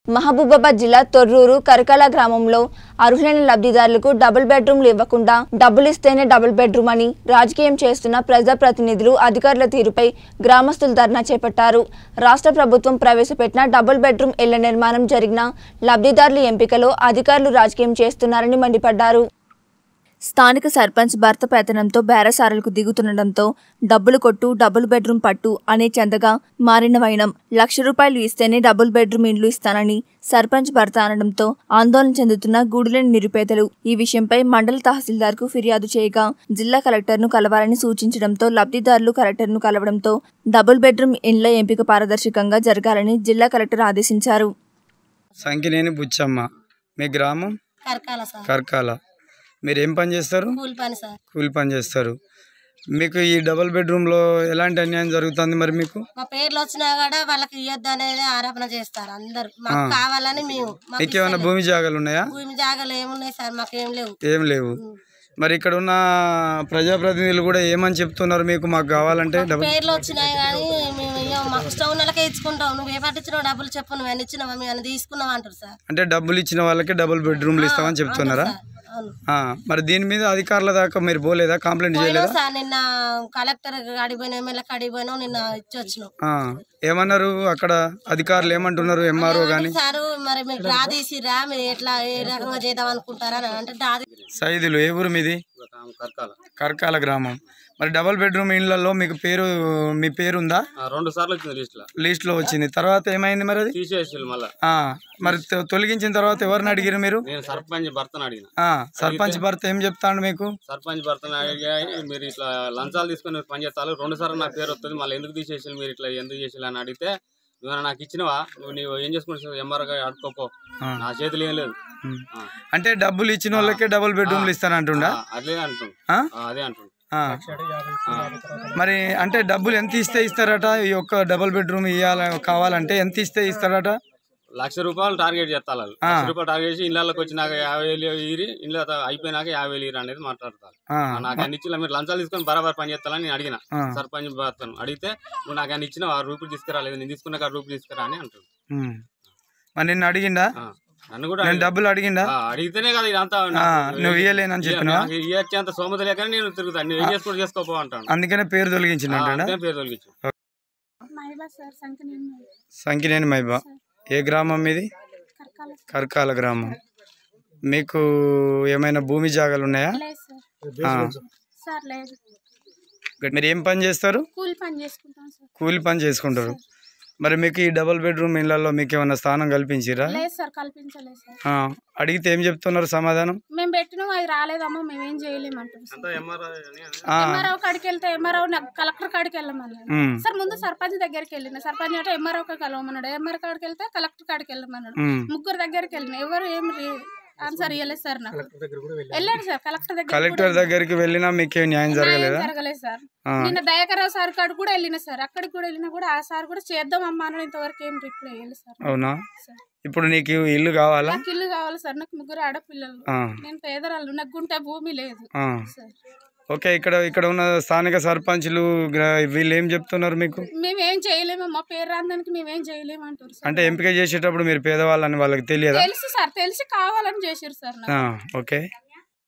మహబూబాబాద్ జిల్లా తొర్రూరు కరకాల గ్రామంలో అర్హులైన లబ్ధిదారులకు డబుల్ బెడ్రూమ్లు ఇవ్వకుండా డబ్బులు ఇస్తేనే డబుల్ బెడ్రూమ్ అని రాజకీయం చేస్తున్న ప్రజాప్రతినిధులు అధికారుల తీరుపై గ్రామస్తులు ధర్నా చేపట్టారు రాష్ట్ర ప్రభుత్వం ప్రవేశపెట్టిన డబుల్ బెడ్రూమ్ ఇళ్ల నిర్మాణం జరిగిన లబ్ధిదారుల ఎంపికలో అధికారులు రాజకీయం చేస్తున్నారని మండిపడ్డారు స్థానిక సర్పంచ్ భర్త పెత్తనంతో బేరసారలకు దిగుతుండటంతో డబ్బులు కొట్టు డబుల్ బెడ్రూమ్ పట్టు అనే చెందగా మారిన వైనం లక్ష రూపాయలు ఇస్తేనే డబుల్ బెడ్రూమ్ ఇండ్లు ఇస్తానని సర్పంచ్ భర్త అనడంతో ఆందోళన చెందుతున్న గూడులేని నిరుపేదలు ఈ విషయంపై మండల తహసీల్దార్కు ఫిర్యాదు చేయగా జిల్లా కలెక్టర్ను కలవాలని సూచించడంతో లబ్ధిదారులు కలెక్టర్ను కలవడంతో డబుల్ బెడ్రూమ్ ఇండ్ల ఎంపిక పారదర్శకంగా జరగాలని జిల్లా కలెక్టర్ ఆదేశించారు సంకినేని బుచ్చమ్మ మీ గ్రామం కరకాల సార్ కర్కాల మీరు ఏం పని చేస్తారు కూలి పని సార్ కూలి పని చేస్తారు మీకు ఈ డబుల్ బెడ్రూమ్లో ఎలాంటి అన్యాయం జరుగుతుంది మరి మీకు మా పేర్లు వచ్చినా కూడా వాళ్ళకి ఇవ్వద్దు అనేది ఆరోపణ చేస్తారు అందరు మాకు కావాలని మేము మాకు మీకు ఏమైనా భూమి జాగాలు ఉన్నాయా భూమి జాగాలు ఏమున్నాయి సార్ మాకేం లేవు ఏం లేవు మరి ఇక్కడ ఉన్న ప్రజాప్రతినిధులు కూడా ఏమని చెప్తున్నారు మీకు మాకు కావాలంటే డబుల్ పేర్లు వచ్చినాయి కానీ మేము ఇయ్యం. మాకు ఇష్టం ఉన్న వాళ్ళకే ఇచ్చుకుంటాం నువ్వు ఏ పట్టించినావు డబ్బులు చెప్పు నువ్వు అని ఇచ్చినావా మేము అని తీసుకున్నావు అంటారు సార్ అంటే డబ్బులు ఇచ్చిన వాళ్ళకి డబుల్ బెడ్రూమ్లు ఇస్తామని చెప్తున్నారా సార్, అవును ఆ, మరి దీని మీద అధికారుల దాకా మీరు పోలేదా కంప్లైంట్ చేయలేదా పోయినావు సార్ నిన్న కలెక్టర్ అడిగిపోయినావు ఎమ్మెల్యే అడిగిపోయినావు నిన్న ఇచ్చి వచ్చినావు ఆ, ఏమన్నారు అక్కడ అధికారులు ఏమంటున్నారు ఎంఆర్ఓ కానీ సారు మరి మీరు డ్రా తీసిరా మీరు ఎట్లా ఏ రకంగా చేద్దాం అనుకుంటారా అని అంటే డ్రా తీ- సైదులు ఏ ఊరు మీది కర్కాల గ్రామం మరి డబుల్ బెడ్రూమ్ ఇళ్లలో మీకు పేరు మీ పేరు ఉందా ఆ, రెండు సార్లు వచ్చింది లిస్ట్ లో లిస్ట్ లో వచ్చింది తర్వాత ఏమైంది మరి అది తీసేసి మళ్ళా ఆ, మరి తొ- తొలగించిన తర్వాత ఎవరిని అడిగారు మీరు నేను సర్పంచ్ భర్తను అడిగిన ఆ, సర్పంచ్ భర్త ఏం చెప్తాడు మీకు సర్పంచ్ భర్తను అడిగా మీరు ఇట్లా లంచాలు తీసుకొని పని చేస్తారు రెండు సార్లు నా పేరు వస్తుంది మళ్ళీ ఎందుకు తీసేసి మీరు ఇట్లా ఎందుకు చేసి అని అడిగితే నువ్వు నాకు ఇచ్చినవా నువ్వు నీవు ఏం చేసుకుంటావు ఎంఆర్గా అడుకోపో ఆ. నా చేతులు ఏం లేదు ఉమ్. ఆ. అంటే డబ్బులు ఇచ్చిన వాళ్ళకే డబుల్ బెడ్రూమ్లు ఇస్తానంటుండా ఆ, అదే అంటుండు ఆ? ఆ, అదే అంటుండు ఆ. మరి అంటే డబ్బులు ఎంత ఇస్తే ఇస్తారట ఈ యొక్క డబుల్ బెడ్రూమ్ ఇవ్వాల కావాలంటే ఎంత ఇస్తే ఇస్తారట లక్ష రూపాయలు టార్గెట్ చేస్తారు వాళ్ళు. ఆ. లక్ష రూపాయలు టార్గెట్ చేసి ఇళ్ళకి వచ్చినాక యాభై వేలు ఇరి ఇళ్ళ అయిపోయినాక యాభై వేలు ఇరి అనేది మాట్లాడతారు ఆ, నాకు అన్ని ఇచ్చిన మీరు లంచాలు తీసుకొని బరాబర్ పని చేస్తానని నేను అడిగిన ఆ. సర్పంచ్ భర్తను అడిగితే నువ్వు నాకు అన్ని ఇచ్చిన ఆ రూపాయలు తీసుకురాలేదు నేను తీసుకున్న కాడ రూపాయలు తీసుకురా అని అంటాడు ఉమ్. మరి నిన్ను అడిగిందా ఆ. నన్ను కూడా నేను అడిగి- డబ్బులు అడిగిందా ఆ, అడిగితేనే కదా ఇదంతా ఆ, నాకు- నువ్వు ఇయ్యలేనని చెప్పినావా? నాకు ఇయ్యొచ్చేంత సోమత లేకనే నేను తిరుగుతాను నువ్వు ఏం చేసుకో చేసుకోపో అంటాను అందుకనే పేరు తొలగించినట్టు అంతే పేరు తొలగించు సంకినేని మైబా ఏ గ్రామం మీది కర్కాల గ్రామం మీకు ఏమైనా భూమి జాగాలు ఉన్నాయా లేదు సార్ ఆ. సార్ లేదు మీరు ఏం పని చేస్తారు కూలి పని చేసుకుంటాం సార్ కూలి పని చేసుకుంటారు మరి మీకు ఈ డబుల్ బెడ్రూమ్ ఇళ్లలో మీకు ఏమైనా స్థానం కల్పించిరా లేదు సార్ కల్పించలేదు సార్ ఆ, అడిగితే ఏం చెప్తున్నారు సమాధానం మేము పెట్టినాం అది రాలేదమ్మా మేమేం చేయలేమంటారు సార్ ఎంఆర్ఐ ఆ, ఎంఆర్ఓ కాడికి వెళ్తే ఎంఆర్ఓ కలెక్టర్ కాడికి వెళ్ళమన్నాడు ఉమ్, సార్ ముందు సర్పంచ్ దగ్గరికి వెళ్ళిన సర్పంచ్ అంటే ఎంఆర్ఓ కలవమన్నాడు ఎంఆర్ కాడికి వెళ్తే కలెక్టర్ కాడికి వెళ్ళమన్నాడు ఉమ్. ముగ్గురు దగ్గరికి వెళ్ళిన ఎవరు ఏం ఆన్సర్ ఇవ్వలేదు సార్ నాకు వెళ్ళాడు సార్ కలెక్టర్ దగ్గర కలెక్టర్ దగ్గరికి వెళ్ళినా మీకు ఏం న్యాయం జరగలేదా జరగలేదు సార్ ఆ, నిన్న దయాకరావు సార్ కాడ కూడా వెళ్ళిన సార్ అక్కడికి కూడా వెళ్ళినా కూడా ఆ సార్ కూడా చేద్దాం అమ్మా అని ఇంతవరకు ఏం రిప్లై ఇవ్వలేదు సార్ అవునా సార్. ఇప్పుడు నీకు ఇల్లు కావాలా నాకు ఇల్లు కావాలి సార్ నాకు ముగ్గురు ఆడపిల్లలు ఆ, నేను పేదరాలు నాకు గుంట భూమి లేదు ఆ. సార్ ఓకే ఇక్కడ ఇక్కడ ఉన్న స్థానిక సర్పంచ్లు గ్ర- వీళ్ళు ఏం చెప్తున్నారు మీకు మేమేం చేయలేము మా పేరు రాందానికి మేమేం చేయలేము అంటారు సార్ అంటే ఎంపిక చేసేటప్పుడు మీరు పేదవాళ్ళని వాళ్ళకి తెలియదా తెలుసు సార్ తెలిసి కావాలని చేసారు సార్ నాకు ఆ, ఓకే